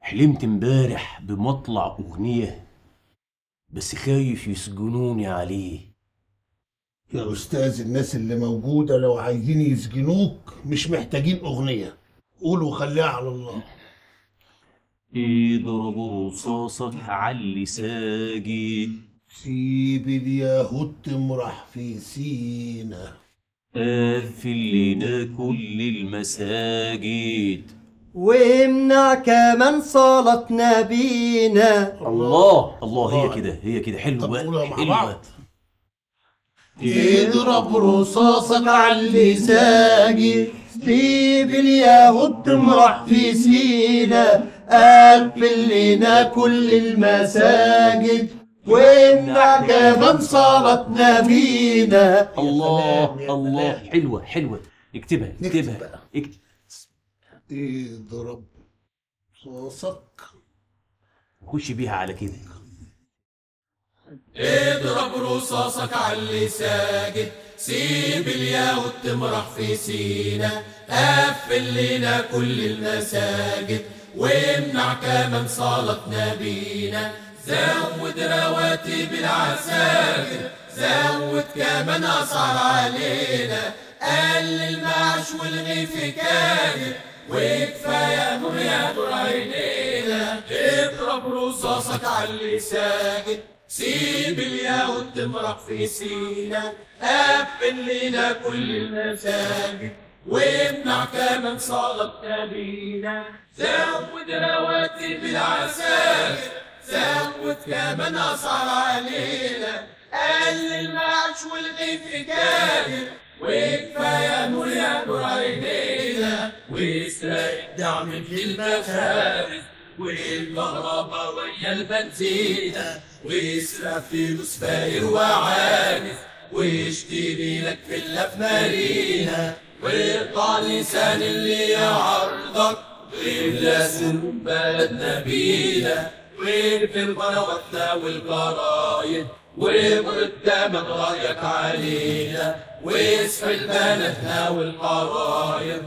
حلمت امبارح بمطلع أغنية بس خايف يسجنوني عليه يا أستاذ الناس اللي موجودة لو عايزين يسجنوك مش محتاجين أغنية قول وخليها على الله اضرب رصاصك علي ساجد سيب اليهود تمرح في سينا قفل لنا كل المساجد وامنع كمان صلاتنا بينا الله الله هي كده هي كده طب قولها حلوة مع بعض حلوة اضرب رصاصك على اللي ساجد سيب اليهود تمرح في سينا قفل لنا كل المساجد وامنع كمان صلاتنا بينا الله الله حلوة حلوة اكتبها نكتب اكتبها بقى. اكتب اضرب رصاصك خش بيها على كده اضرب رصاصك على اللي ساجد سيب اليهود تمرح في سينا قفل لنا كل المساجد وامنع كمان صلاتنا بينا زود رواتب العساكر زود كمان اسعار علينا قلل معاش والغي في كامل وكفايه نور يا نور عينينا اضرب رصاصك على اللي ساجد سيب اليهود تمرح في سينا قفل لنا كل المساجد وامنع كمان صلاتنا بينا زود رواتب العساكر زود كمان اسعار علينا قلل معاش والغي في كامل وكفايه نور يا نور عينينا واسرق الدعم في المخابز والكهرباء ويا البنزينة واسرق فلوس فاير وعانس واشتري لك فيلا في مارينا واقطع لسان اللي يعرضك ويبلاسن بلدنا بينا وفي القنواتنا والجرايد وابرد دمك رايك علينا واسحل بناتنا والقرايب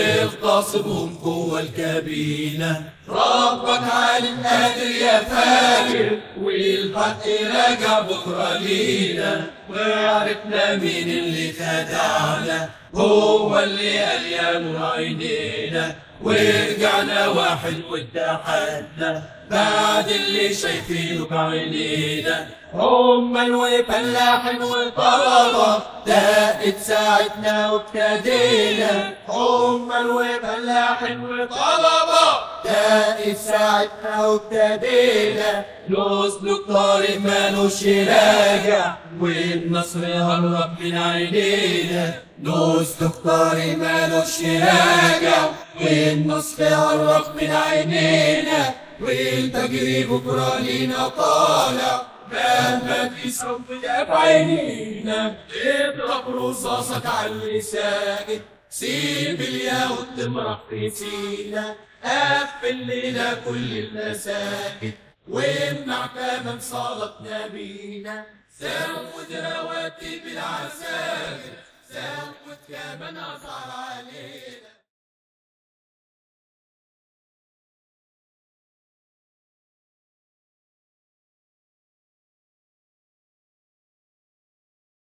واغتصبهم جوه الكابينة ربك عالم قادر يا فاكر والحق راجع بكرة لينا وعرفنا مين اللي خدعنا هو اللي قال يا نور عينينا ورجعنا واحد واتحدنا بعد اللي شايفينه بعينينا هما الفلاحين وطلبة دقت ساعتنا وابتدينا هما الفلاحين وطلبة دقت ساعتنا وابتدينا نسلك طريق مالوش راجع والنصر هرب من عينينا نسلك طريق مالوش راجع والنصر هرب من عينينا والتجري بكرة لينا طالع مهما في صوت في عينينا اضرب رصاصك على اللي ساكت سيب اليهود تمرح في سينا قفل لنا كل المساجد وامنع كمان صلاتنا بينا زود رواتب العساكر زود كمان اسعار